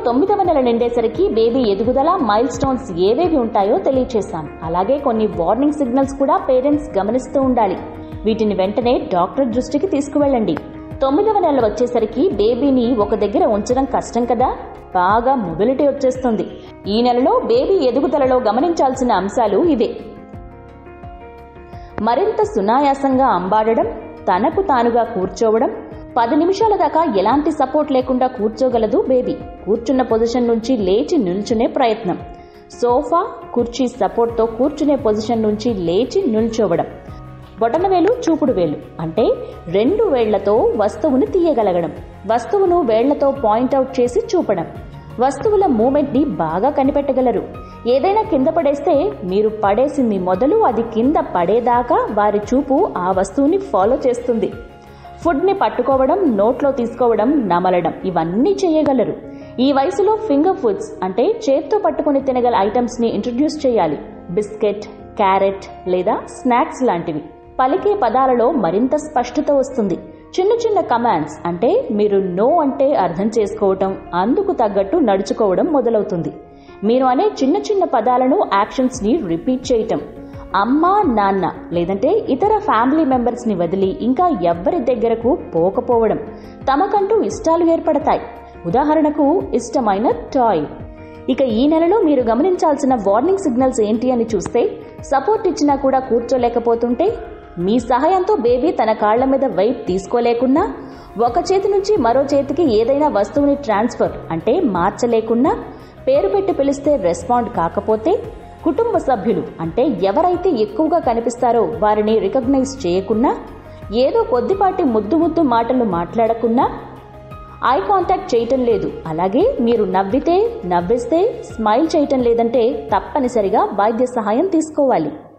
తొమ్మిదవ నెల నిండేసరికి బేబీ ఎదుగుదల మైల్ స్టోన్స్ ఏవేవి ఉంటాయో తెలియచేశాం అలాగే కొన్ని వార్నింగ్ సిగ్నల్స్ కూడా పేరెంట్స్ గమనిస్తూ ఉండాలి వీటిని వెంటనే డాక్టర్ దృష్టికి తీసుకువెళ్ళండి తొమ్మిదవ నెల వచ్చేసరికి బేబీని ఒక దగ్గర ఉంచడం కష్టం కదా బాగా మొబిలిటీ వచ్చేస్తుంది ఈ నెలలో బేబీ ఎదుగుదలలో గమనించాల్సిన అంశాలు ఇవే మరింత సునాయాసంగా అంబాడడం తనకు తానుగా కూర్చోవడం పది నిమిషాల దాకా ఎలాంటి సపోర్ట్ లేకుండా కూర్చోగలదు బేబీ కూర్చున్న పొజిషన్ నుంచి లేచి నిల్చునే ప్రయత్నం సోఫా కుర్చీ సపోర్ట్తో కూర్చునే పొజిషన్ నుంచి లేచి నిల్చోవడం బొటనవేలు చూపుడు వేలు అంటే రెండు వేళ్లతో వస్తువుని తీయగలగడం వస్తువును వేళ్లతో పాయింట్అవుట్ చేసి చూపడం వస్తువుల మూమెంట్ని బాగా కనిపెట్టగలరు ఏదైనా కింద పడేస్తే మీరు పడేసింది మొదలు అది కింద పడేదాకా వారి చూపు ఆ వస్తువుని ఫాలో చేస్తుంది ఫుడ్ని పట్టుకోవడం నోట్లో తీసుకోవడం నమలడం ఇవన్నీ చేయగలరు ఈ వయసులో ఫింగర్ ఫుడ్స్ అంటే చేత్తో పట్టుకుని తినగల ఐటమ్స్ని ఇంట్రడ్యూస్ చేయాలి బిస్కెట్ క్యారెట్ లేదా స్నాక్స్ లాంటివి పలికే పదాలలో మరింత స్పష్టత వస్తుంది చిన్న చిన్న కమాండ్స్ అంటే మీరు నో అంటే అర్థం చేసుకోవటం అందుకు తగ్గట్టు నడుచుకోవడం మొదలవుతుంది మీరు అనే చిన్న చిన్న పదాలను యాక్షన్స్ని రిపీట్ చేయటం అమ్మ నాన్న లేదంటే ఇతర ఫ్యామిలీ మెంబర్స్ని వదిలి ఇంకా ఎవ్వరి దగ్గరకు పోకపోవడం తమకంటూ ఇష్టాలు ఏర్పడతాయి ఉదాహరణకు ఇష్టమైన టాయ్ ఇక ఈ నెలలో మీరు గమనించాల్సిన వార్నింగ్ సిగ్నల్స్ ఏంటి అని చూస్తే సపోర్ట్ ఇచ్చినా కూడా కూర్చోలేకపోతుంటే మీ సహాయంతో బేబీ తన కాళ్ల మీద వెయిట్ తీసుకోలేకున్నా ఒక చేతి నుంచి మరో చేతికి ఏదైనా వస్తువుని ట్రాన్స్ఫర్ అంటే మార్చలేకున్నా పేరు పెట్టి పిలిస్తే రెస్పాండ్ కాకపోతే కుటుంబ సభ్యులు అంటే ఎవరైతే ఎక్కువగా కనిపిస్తారో వారిని రికగ్నైజ్ చేయకున్నా ఏదో కొద్దిపాటి ముద్దు ముద్దు మాటలు మాట్లాడకున్నా ఐ కాంటాక్ట్ చేయటం లేదు అలాగే మీరు నవ్వితే నవ్విస్తే స్మైల్ చేయటం లేదంటే తప్పనిసరిగా వైద్య సహాయం తీసుకోవాలి